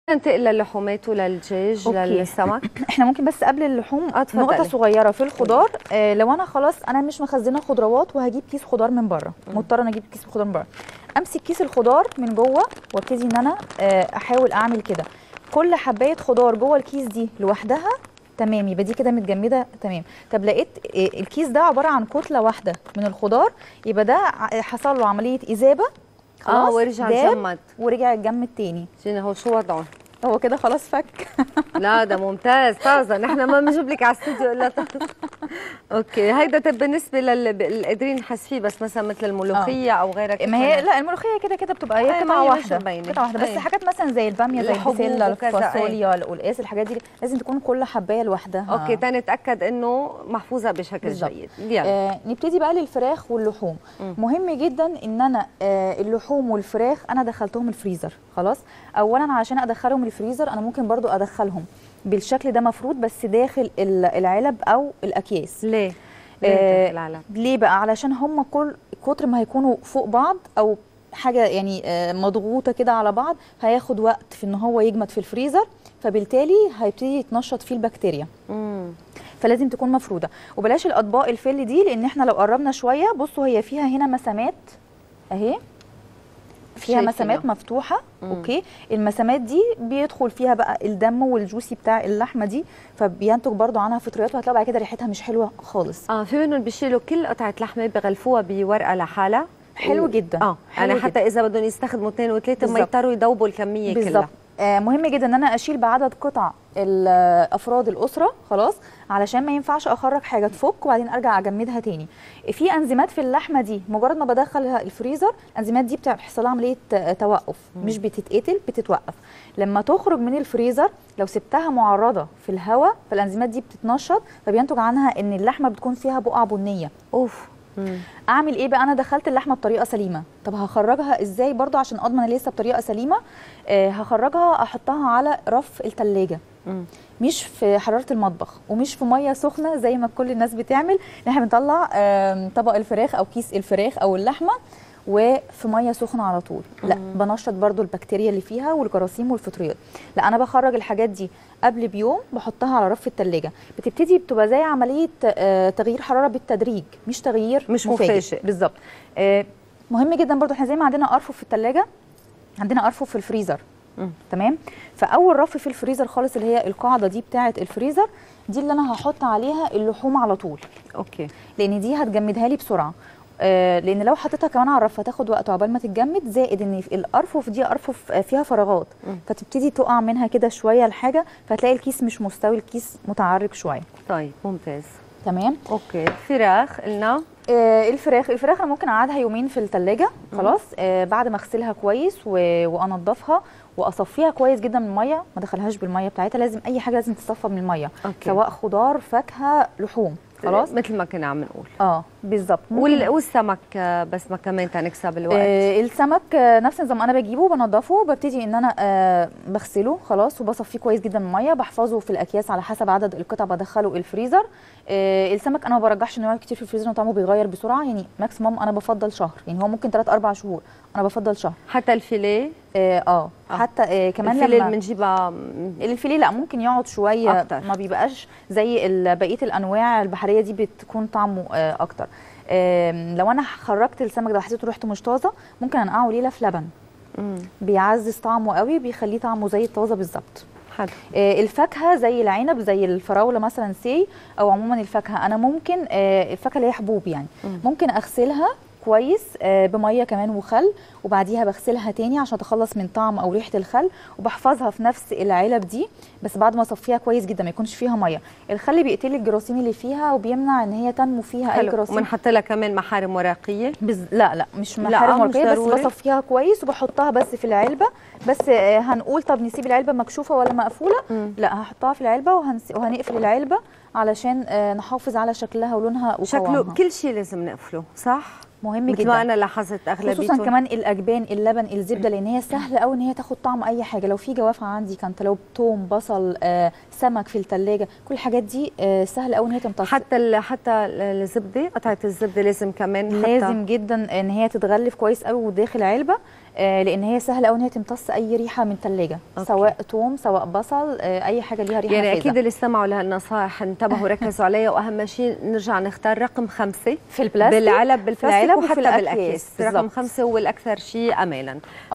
ننتقل للحومات وللدجاج أوكي. للسمك احنا ممكن بس قبل اللحوم آه، اتفضلي. نقطه صغيره في الخضار آه لو انا خلاص انا مش مخزنه خضروات وهجيب كيس خضار من بره مضطره انا اجيب كيس خضار من بره امسك كيس الخضار من جوه وابتدي ان انا آه احاول اعمل كده كل حبايه خضار جوه الكيس دي لوحدها تمام يبقى دي كده متجمده تمام طب لقيت آه، الكيس ده عباره عن كتله واحده من الخضار يبقى ده ع- حصل له عمليه اذابه اه خلاص ورجع داب جمد ورجع اتجمد تاني جينا هو شو وضعه هو كده خلاص فك لا ده ممتاز طازه نحن ما بنجيب لك على الاستوديو الا طازة. اوكي هيدا طب بالنسبه لل قادرين نحس فيه بس مثلا مثل الملوخيه او غيرها كيف ما هي بدنا؟ لا الملوخيه كده كده بتبقى هي أي، ما قطعه هي مش واحده مبينة. قطعه واحده بس أي. حاجات مثلا زي الباميه زي الحبوب البسله وكذا، أي. الفاصوليا القلقاس الحاجات دي لازم تكون كل حبايه لوحدها اوكي تنتاكد انه محفوظه بشكل بالظبط. جيد يلا آه نبتدي بقى للفراخ واللحوم مم. مهم جدا ان انا آه اللحوم والفراخ انا دخلتهم الفريزر خلاص اولا عشان ادخلهم الفريزر انا ممكن برضو ادخلهم بالشكل ده مفروض بس داخل ال- العلب او الاكياس ليه؟ آه، ليه العلب؟ ليه بقى علشان هم كل كتر ما هيكونوا فوق بعض او حاجه يعني آه، مضغوطه كده على بعض هياخد وقت في ان هو يجمد في الفريزر فبالتالي هيبتدي يتنشط فيه البكتيريا امم فلازم تكون مفروده وبلاش الاطباق الفل دي لان احنا لو قربنا شويه بصوا هي فيها هنا مسامات اهي فيها شايفينها. مسامات مفتوحه مم. اوكي المسامات دي بيدخل فيها بقى الدم والجوسي بتاع اللحمه دي فبينتج برضو عنها فطريات وهتلاقوا بعد كده ريحتها مش حلوه خالص اه في منهم بيشيلوا كل قطعه لحمه بغلفوها بورقه لحالها حلو و- جدا اه حلو يعني جدا. حتى اذا بدهم يستخدموا اثنين وثلاثه ما بالظبط. يضطروا يذوبوا الكميه بالظبط كلها آه مهم جدا ان انا اشيل بعدد قطع ال- افراد الاسره خلاص علشان ما ينفعش اخرج حاجه تفك وبعدين ارجع اجمدها تاني في انزيمات في اللحمه دي مجرد ما بدخلها الفريزر الانزيمات دي بتحصل لها عمليه آه، توقف مش بتتقتل بتتوقف لما تخرج من الفريزر لو سبتها معرضه في الهواء فالانزيمات دي بتتنشط فبينتج عنها ان اللحمه بتكون فيها بقع بنيه اوف مم. اعمل ايه بقى انا دخلت اللحمه بطريقه سليمه طب هخرجها ازاي برضو عشان اضمن إن لسه بطريقه سليمه آه هخرجها احطها على رف التلاجة مم. مش في حراره المطبخ ومش في ميه سخنه زي ما كل الناس بتعمل ان احنا بنطلع آم، طبق الفراخ او كيس الفراخ او اللحمه وفي ميه سخنه على طول لا بنشط برضو البكتيريا اللي فيها والجراثيم والفطريات لا انا بخرج الحاجات دي قبل بيوم بحطها على رف التلاجة بتبتدي بتبقى زي عمليه آه، تغيير حراره بالتدريج مش تغيير مش مفاجئ. بالظبط آه، مهم جدا برضو احنا زي ما عندنا ارفف في التلاجة عندنا ارفف في الفريزر مم. تمام فاول رف في الفريزر خالص اللي هي القاعده دي بتاعه الفريزر دي اللي انا هحط عليها اللحوم على طول اوكي لان دي هتجمدها لي بسرعه آه لان لو حطيتها كمان على الرف هتاخد وقت عقبال ما تتجمد زائد ان في الارفف دي ارفف آه، فيها فراغات مم. فتبتدي تقع منها كده شويه الحاجه فتلاقي الكيس مش مستوي الكيس متعرج شويه طيب ممتاز تمام اوكي فراخ قلنا آه، الفراخ الفراخ انا ممكن اقعدها يومين في التلاجة خلاص آه بعد ما اغسلها كويس و... وانضفها واصفيها كويس جدا من الميه ما ادخلهاش بالميه بتاعتها لازم اي حاجه لازم تتصفى من الميه أوكي. سواء خضار فاكهه لحوم خلاص مثل ما كنا عم نقول اه بالظبط ممكن- وال... والسمك آه، بس ما كمان تنكسب الوقت آه السمك آه نفس النظام انا بجيبه بنضفه ببتدي ان انا آه بغسله خلاص وبصفيه كويس جدا من الميه بحفظه في الاكياس على حسب عدد القطع بدخله الفريزر آه السمك انا ما برجعش انه يقعد كتير في الفريزر وطعمه بيغير بسرعه يعني ماكسيموم انا بفضل شهر يعني هو ممكن 3 4 شهور انا بفضل شهر حتى الفيليه اه, آه. آه. حتى آه كمان الفيليه لما اللي بنجيبها الفيليه لا ممكن يقعد شويه أكتر. ما بيبقاش زي ال- بقيه الانواع البحريه دي بتكون طعمه آه اكتر آم، لو انا خرجت السمك ده وحسيته ريحته مش طازه ممكن انقعه ليله في لبن مم. بيعزز طعمه قوي بيخليه طعمه زي الطازه بالظبط حلو آه، الفاكهه زي العنب زي الفراوله مثلا سي او عموما الفاكهه انا ممكن آه، الفاكهه اللي هي حبوب يعني مم. ممكن اغسلها كويس آه، بميه كمان وخل وبعديها بغسلها تاني عشان اتخلص من طعم او ريحه الخل وبحفظها في نفس العلب دي بس بعد ما اصفيها كويس جدا ما يكونش فيها ميه الخل بيقتل الجراثيم اللي فيها وبيمنع ان هي تنمو فيها اي حلو جراثيم وبنحط لها كمان محارم ورقيه بز... لا لا مش لا، محارم مش ورقيه بس ضروري. بصفيها كويس وبحطها بس في العلبه بس آه، هنقول طب نسيب العلبه مكشوفه ولا مقفوله مم. لا هحطها في العلبه وهنس... وهنقفل العلبه علشان آه، نحافظ على شكلها ولونها شكله وقوامها كل شيء لازم نقفله صح مهم مثل ما جدا انا لاحظت اغلبيتهم خصوصا كمان الاجبان اللبن الزبده لان هي سهل قوي ان هي تاخد طعم اي حاجه لو في جوافه عندي كانتالوب توم بصل آه، سمك في الثلاجه كل الحاجات دي آه، سهل قوي ان هي تمتص حتى ال- حتى الزبده قطعه الزبده لازم كمان نحطها. لازم جدا ان هي تتغلف كويس قوي وداخل علبه آه لان هي سهله قوي ان هي تمتص اي ريحه من ثلاجه أوكي. سواء توم سواء بصل آه اي حاجه ليها ريحه يعني نافذة. اكيد اللي استمعوا لهالنصائح انتبهوا ركزوا عليها واهم شيء نرجع نختار رقم خمسة في البلاستيك بالعلب بالبلاستيك العلب وفي وحتى الأكياس. بالاكياس رقم بالظبط. خمسة هو الاكثر شيء امانا